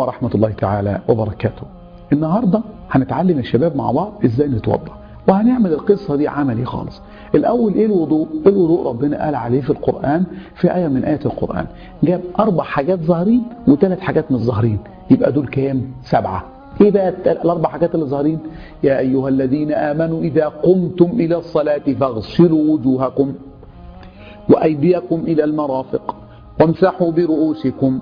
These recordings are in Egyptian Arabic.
ورحمة الله تعالى وبركاته النهاردة هنتعلم يا شباب مع بعض ازاي نتوضا وهنعمل القصة دي عملي خالص الأول إيه الوضوء؟ الوضوء ربنا قال عليه في القرآن في آية من آيات القرآن جاب أربع حاجات ظاهرين وثلاث حاجات مش ظاهرين يبقى دول كام؟ سبعة ايه بقى الاربع حاجات اللي ظاهرين يا ايها الذين امنوا اذا قمتم الى الصلاه فاغسلوا وجوهكم وايديكم الى المرافق وامسحوا برؤوسكم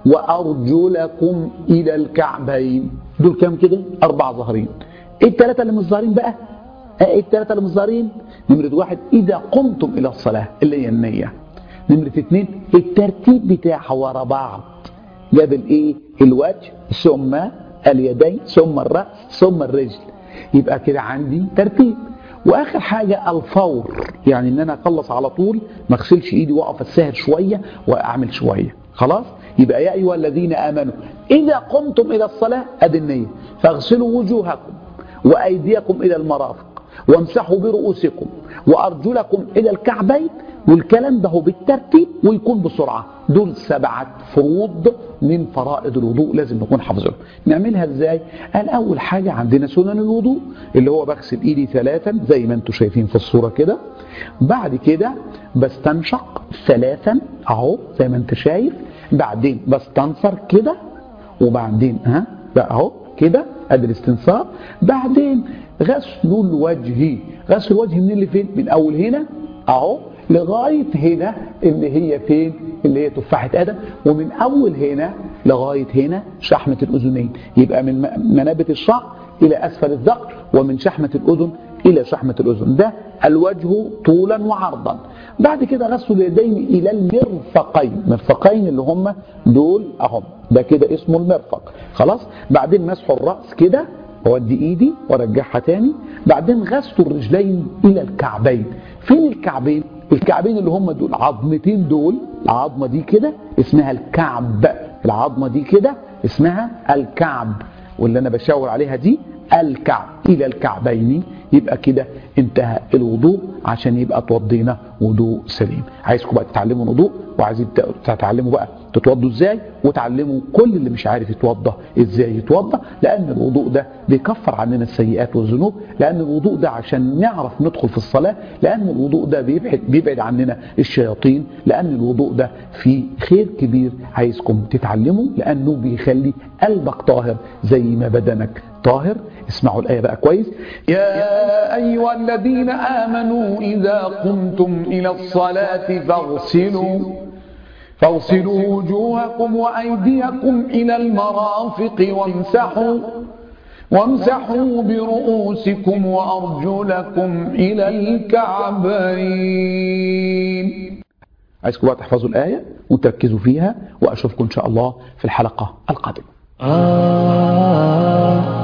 وارجلكم الى الكعبين دول كام كده اربع ظاهرين ايه الثلاثه اللي مش ظاهرين بقى ايه الثلاثه اللي مش ظاهرين نمره واحد اذا قمتم الى الصلاه اللي هي النيه نمره اثنين الترتيب بتاعها ورا بعض جاب الايه الوجه ثم اليدين ثم الراس ثم الرجل يبقى كده عندي ترتيب واخر حاجه الفور يعني ان انا اخلص على طول ما اغسلش ايدي واقف اتسهر شويه واعمل شويه خلاص يبقى يا ايها الذين امنوا اذا قمتم الى الصلاه ادي النيه فاغسلوا وجوهكم وايديكم الى المرافق وامسحوا برؤوسكم وارجلكم الى الكعبين والكلام ده هو بالترتيب ويكون بسرعه دول سبعه فروض من فرائض الوضوء لازم نكون حافظينهم نعملها ازاي قال اول حاجه عندنا سنن الوضوء اللي هو بغسل ايدي ثلاثا زي ما انتم شايفين في الصوره كده بعد كده بستنشق ثلاثا اهو زي ما انت شايف بعدين بستنصر كده وبعدين ها بقى اهو كده ادي الاستنصار بعدين غسل الوجه غسل الوجه من اللي فين من اول هنا اهو لغايه هنا اللي هي فين اللي هي تفاحه ادم ومن اول هنا لغايه هنا شحمه الاذنين يبقى من منابت الشعر الى اسفل الذقن ومن شحمه الاذن الى شحمه الاذن ده الوجه طولا وعرضا بعد كده غسل اليدين الى المرفقين مرفقين اللي هم دول اهم ده كده اسمه المرفق خلاص بعدين مسح الراس كده اودي ايدي وارجعها تاني بعدين غسل الرجلين الى الكعبين فين الكعبين الكعبين اللي هم دول عظمتين دول العظمه دي كده اسمها الكعب العظمه دي كده اسمها الكعب واللي انا بشاور عليها دي الكعب الى الكعبين يبقى كده انتهى الوضوء عشان يبقى توضينا وضوء سليم عايزكم بقى تتعلموا الوضوء وعايزين تتعلموا بقى تتوضوا ازاي وتعلموا كل اللي مش عارف يتوضى ازاي يتوضى لان الوضوء ده بيكفر عننا السيئات والذنوب لان الوضوء ده عشان نعرف ندخل في الصلاه لان الوضوء ده بيبعد بيبعد عننا الشياطين لان الوضوء ده فيه خير كبير عايزكم تتعلموا لانه بيخلي قلبك طاهر زي ما بدنك طاهر اسمعوا الآية بقى كويس يا أيها الذين آمنوا إذا قمتم إلى الصلاة فاغسلوا فاغسلوا وجوهكم وأيديكم إلى المرافق وامسحوا وامسحوا برؤوسكم وأرجلكم إلى الكعبين عايزكم بقى تحفظوا الآية وتركزوا فيها وأشوفكم إن شاء الله في الحلقة القادمة آه